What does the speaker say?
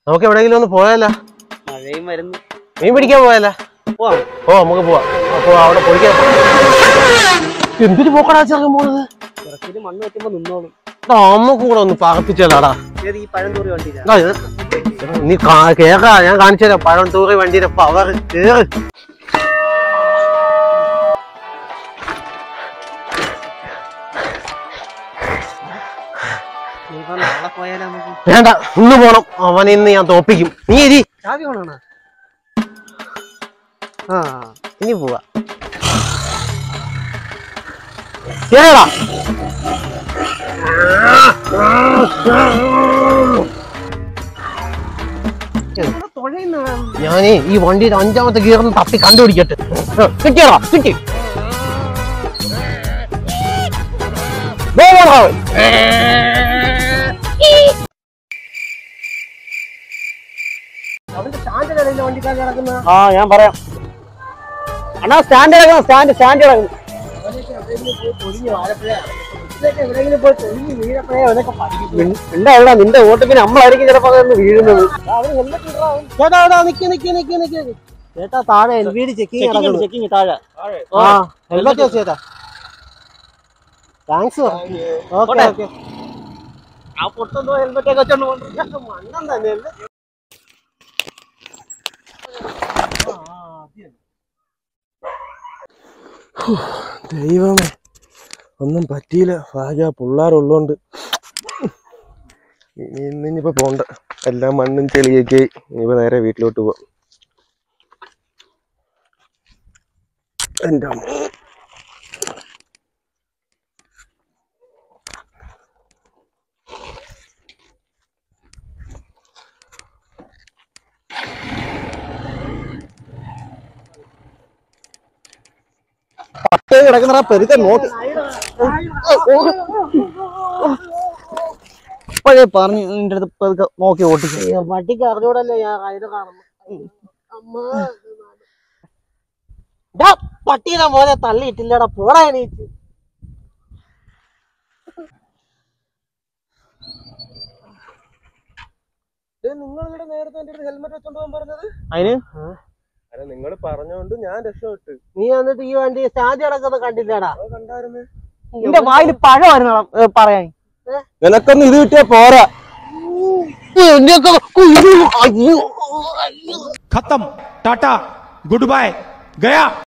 നമുക്ക് എവിടെയെങ്കിലും ഒന്ന് പോയാലോ മഴയും വരുന്നു മീൻ പിടിക്കാൻ പോയാലോ പോവാം ഓ നമുക്ക് പോവാം അപ്പൊ അവിടെ പൊളിക്കാൻ എന്തിനു പോക്കടാ ചെറുക്കൻ പോണത് കുറച്ചിട്ട് മണ്ണ് വെക്കുമ്പോ നിന്നോളും അമ്മക്കും കൂടെ ഒന്ന് പാകപ്പിച്ചതാടാ ഏത് ഈ പഴം തൂറി വണ്ടിയില്ല നീ കാ- കേക്കാ ഞാൻ കാണിച്ചു തരാം പഴം തൂറി വണ്ടിയുടെ പവർ കേറ് നാളെ പോയാലോ നമുക്ക് വേണ്ട ഇന്ന് പോണം അവനെ ഇന്ന് ഞാൻ തോപ്പിക്കും നീ ഇരി ചാവി വേണോ ആ ഇനി പോവാ കേറാ ഞാനേ ഈ വണ്ടിയുടെ അഞ്ചാമത്തെ ഗിയറിന് തപ്പി കണ്ടുപിടിക്കട്ടെ ആ, കിട്ടിയടാ കിട്ടി ദേ പോടാ. അവന്റെ സ്റ്റാൻഡിലല്ലേ വണ്ടിക്കാർ കിടക്കുന്നത് ആ ഞാൻ പറയാം അണ്ണാ സ്റ്റാൻഡ് ഇറങ്ങണം സ്റ്റാൻഡ് സ്റ്റാൻഡ് ഇറങ്ങും നിന്റെ എവിടെ നിന്റെ ഓട്ടത്തിന് നമ്മളായിരിക്കും ചിലപ്പോ അതൊന്ന് വീഴുന്നത് ചേട്ടാ എടാ നിക്ക് നിക്ക് നിക്ക് നിക്ക് ചേട്ടാ താഴെ L V D checking checking താഴെ ആ ഹെൽമെറ്റ് വെച്ച് ചേട്ടാ താങ്ക്സ് ഓക്കെ പോട്ടെ. ഓക്കെ ആ പൊട്ടുന്നോ ഹെൽമെറ്റ് ഒക്കെ വെച്ചോണ്ട് മണ്ണൻ തന്നെ ദൈവമേ ഒന്നും പറ്റിയില്ല ഭാഗ്യ പിള്ളേരുള്ളോണ്ട് ഇനി ഇന്നിനിപ്പോ പോണ്ട എല്ലാം മണ്ണും ചെളിയൊക്കെ ആയി ഇനിയിപ്പോ നേരെ വീട്ടിലോട്ട് പോവാം എന്റെ അമ്മ കിടക്കുന്ന പെരുത്ത നോക്കി ഇപ്പോഴേ പറഞ്ഞു നിന്റെ അടുത്ത് പെരുക്കെ നോക്കി ഓട്ടിക്കും വണ്ടിക്ക് അറിഞ്ഞൂടല്ലേ ഞാൻ അതിന് കാണുന്നു ഡാ, പട്ടീനെ പോലെ തള്ളിയിട്ടില്ലടാ പോടാ എണീറ്റ് നിങ്ങൾ ഇവിടെ നേരത്തെ എന്റെ ഹെൽമെറ്റ് വെച്ചോണ്ട് പോകാൻ പറഞ്ഞത് അതിന് അല്ല നിങ്ങൾ പറഞ്ഞോണ്ട് ഞാൻ രക്ഷപ്പെട്ടു നീ എന്നിട്ട് ഈ വണ്ടി സ്റ്റാൻഡ് കിടക്കുന്നത് കണ്ടില്ലടാ കണ്ടായിരുന്നു നിന്റെ വായിൽ പഴമായിരുന്നു പറയാൻ നിനക്കൊന്നും ഇത് കിട്ടിയാ പോരാ खत्म टाटा गुड बाय गया